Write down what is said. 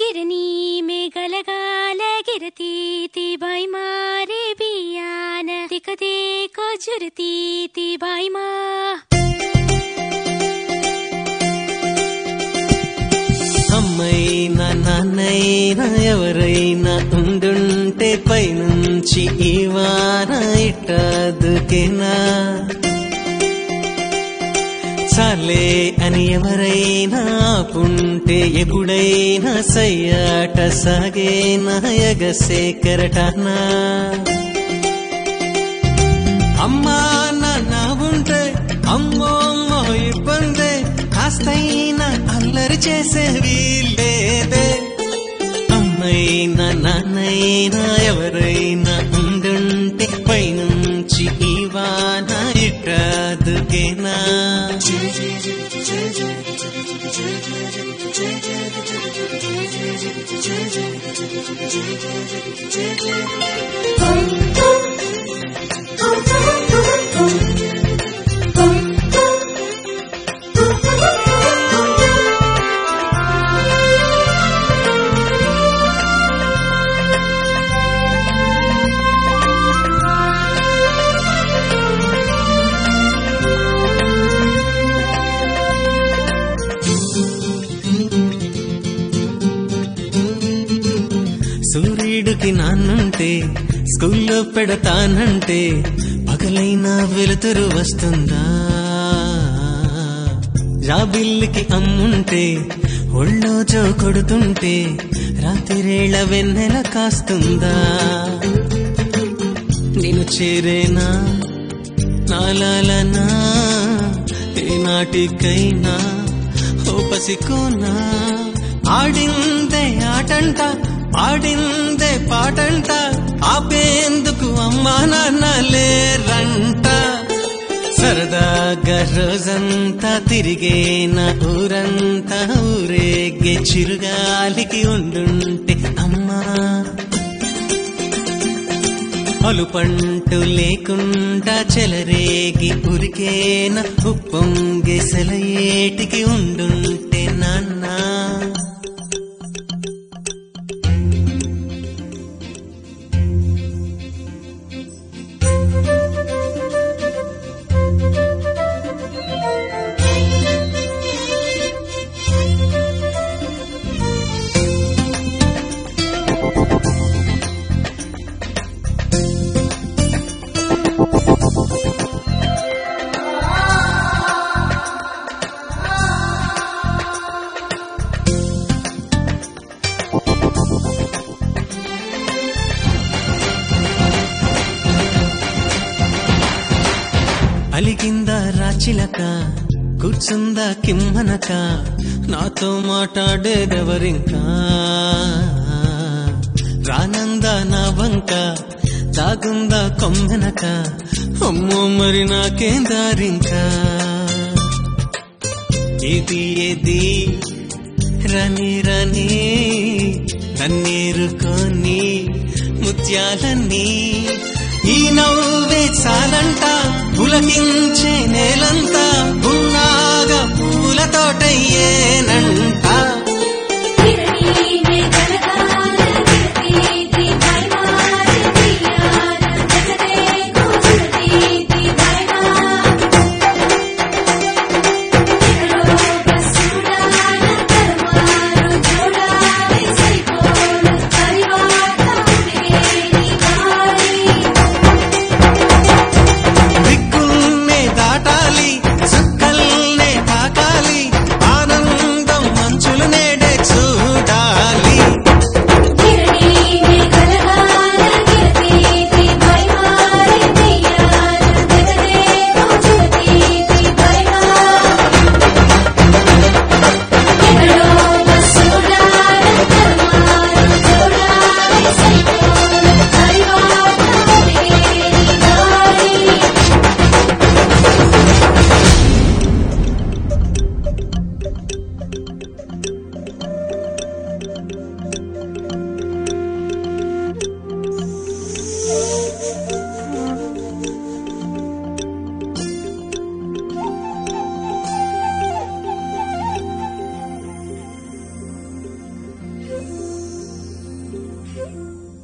गिरनी में गलगाल गिरती थी भाई मारे बियान दिख देखो जुरती थी भाई माँ అమ్మైనా నాన్నైనా ఎవరైనా ఉండుంటే పైనుంచి ఈ వాన ఇట్టదుకేనా చాలే అని ఎవరైనా ఆపుంటే ఎప్పుడైనా సయ్యాట సాగేనా ఎగసే కెరటానా అమ్మా నాన్న ఉంటే అమ్మో అమ్మో ఇబ్బందే కాస్తైనా అల్లరి చేసే వీల్లేదే అమ్మైనా నాన్నైనా ఎవరైనా ఉండుంటే పైనుంచి ఈ వాన ఇట్టదుకేనా సూర్యుడికి నాన్నుంటే స్కూల్లో పెడతానంటే పగలైనా వెలుతురు వస్తుందా జాబిల్లికి అమ్ముంటే ఒళ్ళో జో కొడుతుంటే రాత్రిరేళ వెన్నెల కాస్తుందా నేను చేరేనా నాలాలనా ఏనాటికైనా ఓ పసికోనా ఆడిందే ఆటంట పాడిందే పాటంట ఆపేందుకు అమ్మా నాన్న లేరంట సరదాగా రోజంతా తిరిగేన ఊరంతా ఊరేగే చిరుగాలికి ఉండుంటే అమ్మా అలుపంటు లేకుండా చెలరేగి ఉరికేన ఉప్పొంగే సెలయేటికి ఉండుంటే నాన్నా అలిగిందా రాచిలక కూర్చుందా కిమ్మనక నాతో మాట్లాడేదెవరింకా రానందా నా వంక దాగుందా కొమ్మెనక అమ్మో మరి నాకేం దారింకా ఏది ఏది రని రని నన్నేరుకొని ముత్యాలన్నీ ఈ నవ్వే చాలంట పులకించే నేలంతా ఉన్నాగా పూల తోటయ్యేనంట गिरनी में गलगाल गिरती थी भाई मारे बियान दिख देखो जुरती थी भाई माँ बस उड़ान कर मारो जोड़ा सही बोल परिवार मेरी गाड़ी దిక్కుల్నే దాటాలి చుక్కల్నే తాకాలి ఆనంద నీ